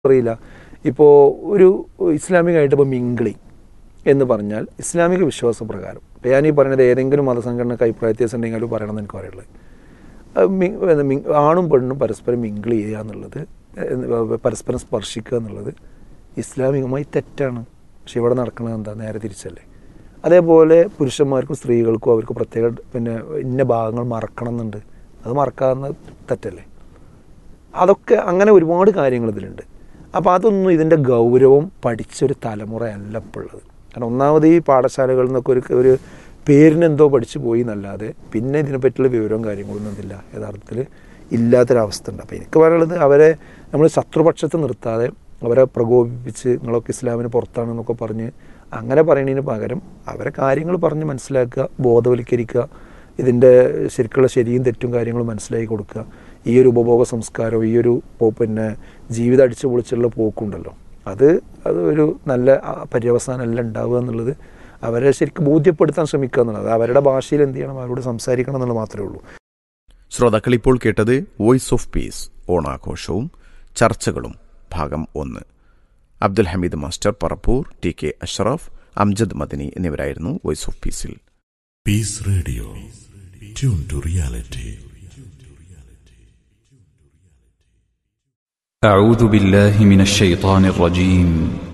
അറിയില്ല ഇപ്പോൾ ഒരു ഇസ്ലാമികമായിട്ട് ഇപ്പോൾ മിങ്കിളി എന്ന് പറഞ്ഞാൽ ഇസ്ലാമിക വിശ്വാസ പ്രകാരം ഇപ്പോൾ ഞാൻ ഈ പറയുന്നത് ഏതെങ്കിലും മതസംഘടനക്ക് അഭിപ്രായ വ്യത്യാസം ഉണ്ടെങ്കിൽ അത് പറയണമെന്ന് എനിക്ക് പറയുള്ളത് അത് മി- എന്താ മി- ആണും പെണ്ണും പരസ്പരം മിങ്കിൾ ചെയ്യുക എന്നുള്ളത് ഏഹ് പരസ്പരം സ്പർശിക്കുക എന്നുള്ളത് ഇസ്ലാമികമായി തെറ്റാണ് പക്ഷെ ഇവിടെ നടക്കുന്നത് എന്താ നേരെ തിരിച്ചല്ലേ അതേപോലെ പുരുഷന്മാർക്കും സ്ത്രീകൾക്കും അവർക്ക് പ്രത്യേക പിന്നെ ഇന്ന ഭാഗങ്ങൾ മറക്കണം എന്നുണ്ട് അത് മറക്കാവുന്ന തെറ്റല്ലേ അതൊക്കെ അങ്ങനെ ഒരുപാട് കാര്യങ്ങൾ ഇതിലുണ്ട് അപ്പോൾ അതൊന്നും ഇതിൻ്റെ ഗൗരവം പഠിച്ചൊരു തലമുറയല്ല ഇപ്പോൾ ഉള്ളത് കാരണം ഒന്നാമത് ഈ പാഠശാലകളിൽ നിന്നൊക്കെ ഒരു ഒരു പേരിനെന്തോ പഠിച്ചു പോയി എന്നല്ലാതെ പിന്നെ ഇതിനെപ്പറ്റിയുള്ള വിവരവും കാര്യങ്ങളൊന്നും ഇതില്ല യഥാർത്ഥത്തിൽ ഇല്ലാത്തൊരവസ്ഥ ഉണ്ട് അപ്പോൾ എനിക്ക് പറയാനുള്ളത് അവരെ നമ്മൾ ശത്രുപക്ഷത്ത് നിർത്താതെ അവരെ പ്രകോപിപ്പിച്ച് നിങ്ങളൊക്കെ ഇസ്ലാമിന് പുറത്താണെന്നൊക്കെ പറഞ്ഞ് അങ്ങനെ പറയുന്നതിന് പകരം അവരെ കാര്യങ്ങൾ പറഞ്ഞ് മനസ്സിലാക്കുക ബോധവൽക്കരിക്കുക ഇതിൻ്റെ ശരിക്കുള്ള ശരിയും തെറ്റും കാര്യങ്ങളും മനസ്സിലാക്കി കൊടുക്കുക ഈ ഒരു ഉപഭോഗ സംസ്കാരം ഈ ഒരു പോ- പിന്നെ ജീവിതം അടിച്ചു പൊളിച്ചുള്ള പോക്കുണ്ടല്ലോ അത് അത് ഒരു നല്ല ആ, പര്യവസാനമല്ല ഉണ്ടാവുക എന്നുള്ളത് അവരെ ശരിക്കും ബോധ്യപ്പെടുത്താൻ ശ്രമിക്കുക എന്നുള്ളത് അവരുടെ ഭാഷയിൽ എന്ത് ചെയ്യണം അവരോട് സംസാരിക്കണം എന്നുള്ളത് മാത്രമേ ഉള്ളൂ ശ്രോതാക്കൾ ഇപ്പോൾ കേട്ടത് വോയിസ് ഓഫ് പീസ് ഓണാഘോഷവും ചർച്ചകളും ഭാഗം ഒന്ന് Abdul Hameed master Parappur T K Ashraf Amjad Madani എന്നിവരായിരുന്നു വോയിസ് ഓഫ് പീസിൽ Peace Radio. Tune to reality. أعوذ بالله من الشيطان الرجيم